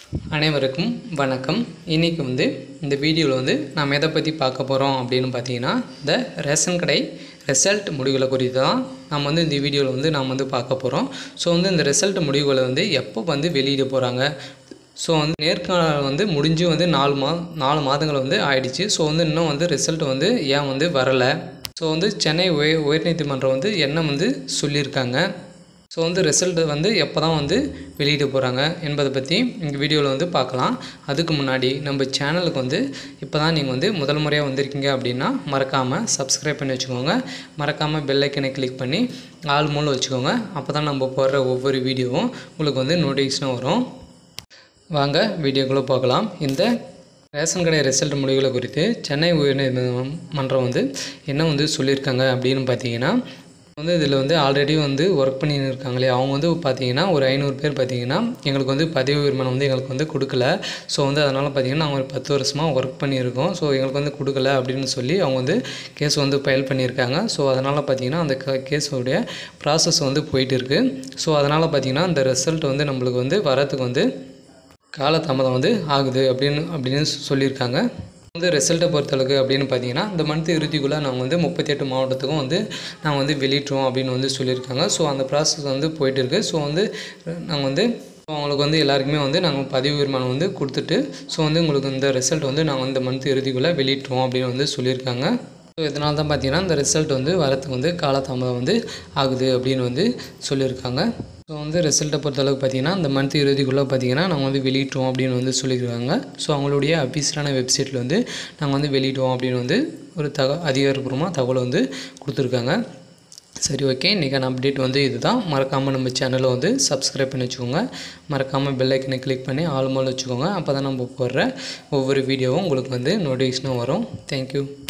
அனைவருக்கும் வணக்கம் இன்றைக்கி வந்து இந்த வீடியோவில் வந்து நாம் எதை பற்றி பார்க்க போகிறோம் அப்படின்னு பார்த்தீங்கன்னா இந்த ரேஷன் கடை ரிசல்ட் முடிவுகளை குறித்து தான் நம்ம வந்து இந்த வீடியோவில் வந்து நாம் வந்து பார்க்க போகிறோம் ஸோ வந்து இந்த ரிசல்ட் முடிவுகளை வந்து எப்போ வந்து வெளியிட போகிறாங்க ஸோ வந்து நேர்காணல் வந்து முடிஞ்சு வந்து நாலு மா நாலு மாதங்கள் வந்து ஆயிடுச்சு ஸோ வந்து இன்னும் வந்து ரிசல்ட் வந்து ஏன் வந்து வரலை ஸோ வந்து சென்னை உயர் உயர்நீதிமன்றம் வந்து என்ன வந்து சொல்லியிருக்காங்க ஸோ வந்து ரிசல்ட் வந்து எப்போ தான் வந்து வெளியிட போகிறாங்க என்பதை பற்றி இந்த வீடியோவில் வந்து பார்க்கலாம் அதுக்கு முன்னாடி நம்ம சேனலுக்கு வந்து இப்போ தான் நீங்கள் வந்து முதல் முறையாக வந்திருக்கீங்க அப்படின்னா மறக்காமல் சப்ஸ்கிரைப் பண்ணி வச்சுக்கோங்க மறக்காமல் பெல் ஐக்கனை கிளிக் பண்ணி ஆள் மூலம் வச்சுக்கோங்க அப்போ தான் நம்ம போடுற ஒவ்வொரு வீடியோவும் உங்களுக்கு வந்து நோட்டிஃபிகேஷனாக வரும் வாங்க வீடியோக்குள்ளே பார்க்கலாம் இந்த ரேஷன் கடை ரிசல்ட் முடிவுகளை குறித்து சென்னை உயர்நீதிமன்றம் வந்து என்ன வந்து சொல்லியிருக்காங்க அப்படின்னு பார்த்தீங்கன்னா வந்து இதில் வந்து ஆல்ரெடி வந்து ஒர்க் பண்ணின்னு இருக்காங்களே அவங்க வந்து பார்த்தீங்கன்னா ஒரு ஐநூறு பேர் பார்த்தீங்கன்னா எங்களுக்கு வந்து பதவி உரிமம் வந்து எங்களுக்கு வந்து கொடுக்கல ஸோ வந்து அதனால் பார்த்தீங்கன்னா நாங்கள் ஒரு பத்து வருஷமாக ஒர்க் பண்ணியிருக்கோம் ஸோ எங்களுக்கு வந்து கொடுக்கல அப்படின்னு சொல்லி அவங்க வந்து கேஸ் வந்து ஃபைல் பண்ணியிருக்காங்க ஸோ அதனால் பார்த்தீங்கன்னா அந்த கேஸோடைய ப்ராசஸ் வந்து போயிட்டு இருக்குது ஸோ அதனால் பார்த்தீங்கன்னா அந்த ரிசல்ட் வந்து நம்மளுக்கு வந்து வரத்துக்கு வந்து காலதாமதம் வந்து ஆகுது அப்படின்னு அப்படின்னு சொல்லியிருக்காங்க வந்து ரிசல்ட்டை பொறுத்தளவுக்கு அப்படின்னு பார்த்தீங்கன்னா இந்த மந்த் இறுதிக்குள்ளே நாங்கள் வந்து முப்பத்தெட்டு மாவட்டத்துக்கும் வந்து நாங்கள் வந்து வெளியிட்டோம் அப்படின்னு வந்து சொல்லியிருக்காங்க ஸோ அந்த ப்ராசஸ் வந்து போயிட்டு இருக்குது ஸோ வந்து நாங்கள் வந்து அவங்களுக்கு வந்து எல்லாருக்குமே வந்து நாங்கள் பதிவு உரிமானம் வந்து கொடுத்துட்டு ஸோ வந்து உங்களுக்கு இந்த ரிசல்ட் வந்து நாங்கள் இந்த மந்த் இறுதிக்குள்ளே வெளியிட்டோம் அப்படின்னு வந்து சொல்லியிருக்காங்க ஸோ இதனால தான் பார்த்தீங்கன்னா இந்த ரிசல்ட் வந்து வரத்துக்கு வந்து காலதாமதம் வந்து ஆகுது அப்படின்னு வந்து சொல்லியிருக்காங்க ஸோ வந்து ரிசல்ட்டை பொறுத்தளவுக்கு பார்த்தீங்கன்னா இந்த மந்த் இறுதிக்குள்ளே பார்த்தீங்கன்னா நாங்கள் வந்து வெளியிட்டோம் அப்படின்னு வந்து சொல்லியிருக்காங்க ஸோ அவங்களுடைய அஃபீஷியலான வெப்சைட்டில் வந்து நாங்கள் வந்து வெளியிட்டோம் அப்படின்னு வந்து ஒரு தக அதிகாரப்பூர்வமாக தகவல் வந்து கொடுத்துருக்காங்க சரி ஓகே இன்றைக்கான அப்டேட் வந்து இதுதான் மறக்காமல் நம்ம சேனலை வந்து சப்ஸ்கிரைப் பண்ணி வச்சுக்கோங்க மறக்காமல் பெல் ஐக்கனை கிளிக் பண்ணி ஆல் மேலே வச்சுக்கோங்க அப்போ தான் நம்ம போடுற ஒவ்வொரு வீடியோவும் உங்களுக்கு வந்து நோட்டிஃபிகேஷனும் வரும் தேங்க்யூ